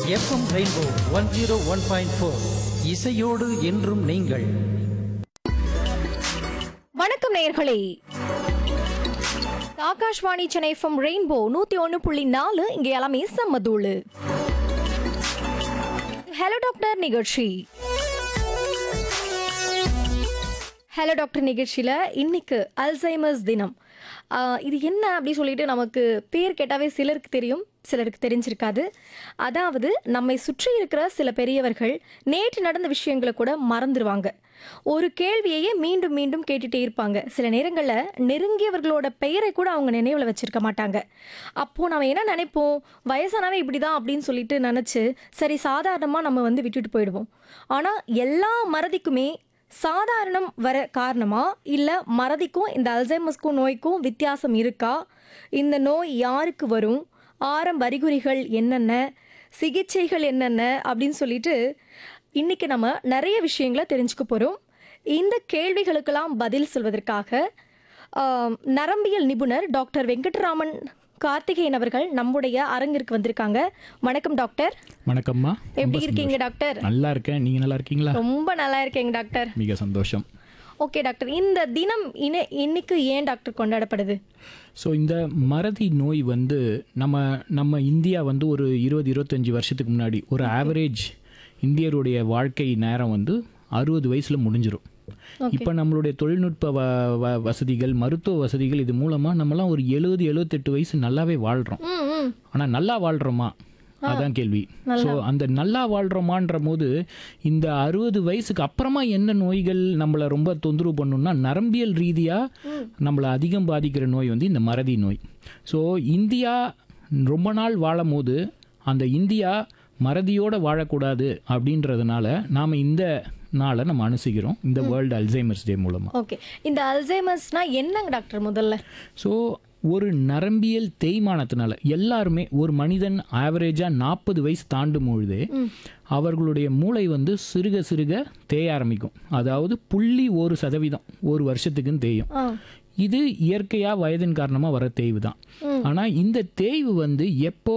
FM rainbow one zero one point four இசையோடு என்றும் நீங்கள் வணக்கம் நேயர்களே ஆகாஷ்வாணி சென்னை எஃப்எம் ரெயின்போ நூத்தி ஒன்று புள்ளி நாலு இங்கே எல்லாமே செம்மதூளு ஹலோ டாக்டர் நிகழ்ச்சி ஹலோ டாக்டர் நிகழ்ச்சியில் இன்னைக்கு அல்சைமர்ஸ் தினம் ஆஹ் இது என்ன அப்படி சொல்லிட்டு நமக்கு பேர் கேட்டாவே சிலருக்கு தெரியும் சிலருக்கு தெரிஞ்சிருக்காது அதாவது நம்மை சுற்றி இருக்கிற சில பெரியவர்கள் நேற்று நடந்த விஷயங்களை கூட மறந்துடுவாங்க ஒரு கேள்வியையே மீண்டும் மீண்டும் கேட்டுட்டே இருப்பாங்க சில நேரங்களில் நெருங்கியவர்களோட பெயரை கூட அவங்க நினைவில் வச்சிருக்க மாட்டாங்க அப்போது நம்ம என்ன நினைப்போம் வயசானவே இப்படி தான் அப்படின்னு சொல்லிட்டு நினச்சி சரி சாதாரணமாக நம்ம வந்து விட்டுட்டு போயிடுவோம் ஆனால் எல்லா மறதிக்குமே சாதாரணம் வர காரணமா இல்லை மறதிக்கும் இந்த அல்சைமஸ்க்கும் நோய்க்கும் வித்தியாசம் இருக்கா இந்த நோய் யாருக்கு வரும் ஆரம்ப அறிகுறிகள் என்னென்ன சிகிச்சைகள் என்னென்ன அப்படின்னு சொல்லிட்டு இன்னைக்கு நம்ம நிறைய விஷயங்களை தெரிஞ்சுக்க போகிறோம் இந்த கேள்விகளுக்கெல்லாம் பதில் சொல்வதற்காக ஆம், நரம்பியல் நிபுணர் டாக்டர் வெங்கட்ராமன் கார்த்திகேயன் அவர்கள் நம்முடைய அரங்கிற்கு வந்திருக்காங்க வணக்கம் டாக்டர் வணக்கம்மா எப்படி இருக்கீங்க டாக்டர் நல்லா இருக்கேன் நீங்க நல்லா இருக்கீங்களா ரொம்ப நல்லா இருக்கேங்க டாக்டர் மிக சந்தோஷம் ஓகே டாக்டர் இந்த தினம் இன இன்னைக்கு ஏன் டாக்டர் கொண்டாடப்படுது ஸோ இந்த மறதி நோய் வந்து நம்ம நம்ம இந்தியா வந்து ஒரு இருபது இருபத்தஞ்சி வருஷத்துக்கு முன்னாடி ஒரு ஆவரேஜ் இந்தியருடைய வாழ்க்கை நேரம் வந்து அறுபது வயசில் முடிஞ்சிடும் இப்போ நம்மளுடைய தொழில்நுட்ப வ வ வசதிகள் மருத்துவ வசதிகள் இது மூலமாக நம்மலாம் ஒரு எழுபது எழுபத்தெட்டு வயசு நல்லாவே வாழ்கிறோம் ம் ம் ஆனால் நல்லா வாழ்கிறோமா அதான் கேள்வி ஸோ அந்த நல்லா வாழ்கிறோமான்ற போது இந்த அறுபது வயசுக்கு அப்புறமா என்ன நோய்கள் நம்மளை ரொம்ப தொந்தரவு பண்ணுன்னா நரம்பியல் ரீதியாக நம்மளை அதிகம் பாதிக்கிற நோய் வந்து இந்த மறதி நோய் ஸோ இந்தியா ரொம்ப நாள் வாழும் போது அந்த இந்தியா மறதியோடு வாழக்கூடாது அப்படின்றதுனால நாம் இந்த நாளை நம்ம அனுசிக்கிறோம் இந்த வேர்ல்டு அல்சைமர்ஸ் டே மூலமாக ஓகே இந்த அல்சைமர்ஸ்னா என்னங்க டாக்டர் முதல்ல ஸோ ஒரு நரம்பியல் தேய்மானத்தினால எல்லாருமே ஒரு மனிதன் ஆவரேஜாக நாற்பது வயசு தாண்டும் பொழுதே அவர்களுடைய மூளை வந்து சிறுக சிறுக தேய ஆரம்பிக்கும் அதாவது புள்ளி ஒரு சதவீதம் ஒரு வருஷத்துக்குன்னு தேயும் ஆ இது இயற்கையாக வயதின் காரணமாக வர தேய்வு தான் ஆனால் இந்த தேய்வு வந்து எப்போ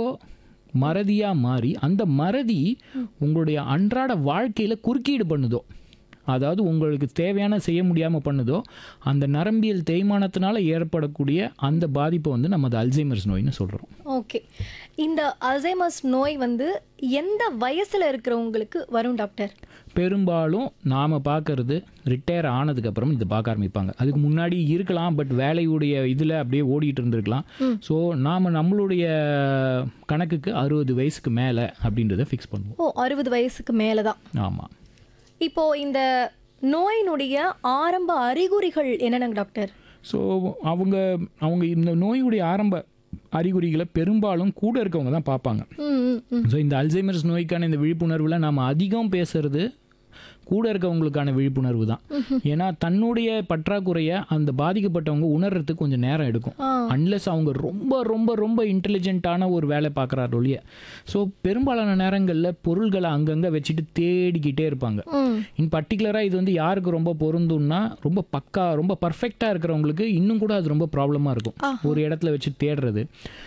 மறதியாக மாறி அந்த மறதி உங்களுடைய அன்றாட வாழ்க்கையில் குறுக்கீடு பண்ணுதோ அதாவது உங்களுக்கு தேவையான செய்ய முடியாமல் பண்ணுதோ அந்த நரம்பியல் தேய்மானத்தினால ஏற்படக்கூடிய அந்த பாதிப்பை வந்து நம்ம அது அல்சைமர்ஸ் நோய்னு சொல்கிறோம் ஓகே இந்த அல்சைமர்ஸ் நோய் வந்து எந்த வயசுல இருக்கிறவங்களுக்கு வரும் டாக்டர் பெரும்பாலும் நாம் பார்க்கறது ரிட்டையர் ஆனதுக்கப்புறம் இதை பார்க்க ஆரம்பிப்பாங்க அதுக்கு முன்னாடி இருக்கலாம் பட் வேலையுடைய இதில் அப்படியே ஓடிட்டு இருந்திருக்கலாம் ஸோ நாம் நம்மளுடைய கணக்குக்கு அறுபது வயசுக்கு மேலே அப்படின்றத ஃபிக்ஸ் பண்ணுவோம் ஓ அறுபது வயசுக்கு மேலே தான் ஆமாம் இப்போ இந்த நோயினுடைய ஆரம்ப அறிகுறிகள் என்னென்னங்க டாக்டர் ஸோ அவங்க அவங்க இந்த நோயுடைய ஆரம்ப அறிகுறிகளை பெரும்பாலும் கூட இருக்கவங்க தான் பார்ப்பாங்க ம் ம் ம் ஸோ இந்த அல்சைமர்ஸ் நோய்க்கான இந்த விழிப்புணர்வில் நாம் அதிகம் பேசுறது கூட இருக்கவங்களுக்கான விழிப்புணர்வு தான் ஏன்னா தன்னுடைய பற்றாக்குறையை அந்த பாதிக்கப்பட்டவங்க உணர்றதுக்கு கொஞ்சம் நேரம் எடுக்கும் ஆ. அன்லெஸ் அவங்க ரொம்ப ரொம்ப ரொம்ப இன்டெலிஜென்ட்டான ஒரு வேலை பார்க்குறாரு ஒழிய ஸோ பெரும்பாலான நேரங்களில் பொருள்களை அங்கங்கே வச்சுட்டு தேடிக்கிட்டே இருப்பாங்க ம் இன் பர்டிகுலராக இது வந்து யாருக்கு ரொம்ப பொருந்தும்னா ரொம்ப பக்கா ரொம்ப பர்ஃபெக்டாக இருக்கிறவங்களுக்கு இன்னும் கூட அது ரொம்ப ப்ராப்ளமாக இருக்கும் ஒரு இடத்துல வச்சு தேடுறது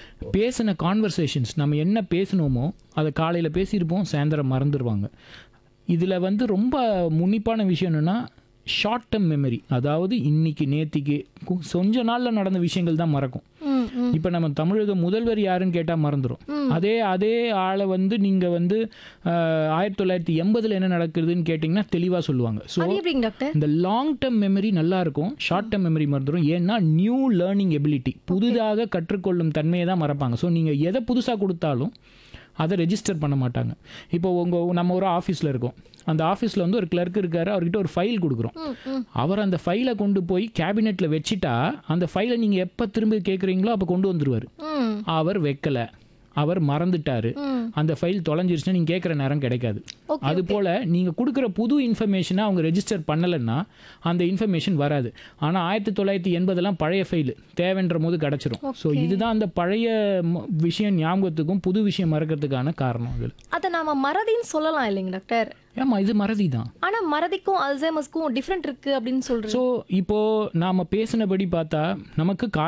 பேசின கான்வர்சேஷன்ஸ் நம்ம என்ன பேசினோமோ அதை காலையில் பேசியிருப்போம் சாயந்தரம் மறந்துடுவாங்க இதில் வந்து ரொம்ப முன்னிப்பான விஷயம் என்னென்னா ஷார்ட் டேர்ம் மெமரி அதாவது இன்னைக்கு நேத்திக்கு கு- கொஞ்ச நாளில் நடந்த விஷயங்கள் தான் மறக்கும் ம் ம் இப்போ நம்ம தமிழக முதல்வர் யாருன்னு கேட்டால் மறந்துடும் அதே அதே ஆளை வந்து நீங்கள் வந்து ஆஹ், ஆயிரத்தி தொள்ளாயிரத்தி எண்பதில் என்ன நடக்குதுன்னு கேட்டிங்கன்னா தெளிவாக சொல்லுவாங்க ஸோ அது எப்படிங்க டாக்டர் இந்த லாங் டேர்ம் மெமரி நல்லா இருக்கும் ஷார்ட் டேர்ம் மெமரி மறந்துடும் ஏன்னா நியூ லேர்னிங் எபிலிட்டி புதிதாக கற்றுக்கொள்ளும் தன்மையை தான் மறப்பாங்க ஸோ நீங்கள் எதை புதுசாக கொடுத்தாலும் அதை ரெஜிஸ்டர் பண்ண மாட்டாங்க இப்போ உங்கள் நம்ம ஒரு ஆஃபீஸில் இருக்கோம் அந்த ஆஃபீஸில் வந்து ஒரு கிளர்க் இருக்காரு அவர்கிட்ட ஒரு ஃபைல் கொடுக்குறோம் ம் ம் அவர் அந்த ஃபைலை கொண்டு போய் கேபினெட்டில் வச்சுட்டா அந்த ஃபைலை நீங்கள் எப்போ திரும்பி கேட்குறீங்களோ அப்போ கொண்டு வந்துருவார் ம் அவர் வைக்கல அவர் மறந்துட்டாரு ம் அந்த ஃபைல் தொலைஞ்சிருச்சுன்னா நீங்கள் கேட்குற நேரம் கிடைக்காது ஓகே அது போல் நீங்கள் கொடுக்குற புது இன்ஃபர்மேஷனை அவங்க ரெஜிஸ்டர் பண்ணலைன்னா அந்த இன்ஃபர்மேஷன் வராது ஆனால் ஆயிரத்தி தொள்ளாயிரத்தி எண்பதெல்லாம் பழைய ஃபைல் தேவைன்ற போது கிடச்சிரும் ஸோ இதுதான் அந்த பழைய ம- விஷயம் ஞாபகத்துக்கும் புது விஷயம் மறக்கிறதுக்கான காரணம் அதில் அதை நாம மறதின்னு சொல்லலாம் இல்லைங்க டாக்டர் ஏமா இது மறதி தான் ஆனா மறதிக்கும் அல்சைமஸ்க்கும் டிஃப்ரெண்ட் இருக்கு அப்படின்னு சொல்றேன் ஸோ இப்போது நாம் பேசினபடி பார்த்தா நமக்கு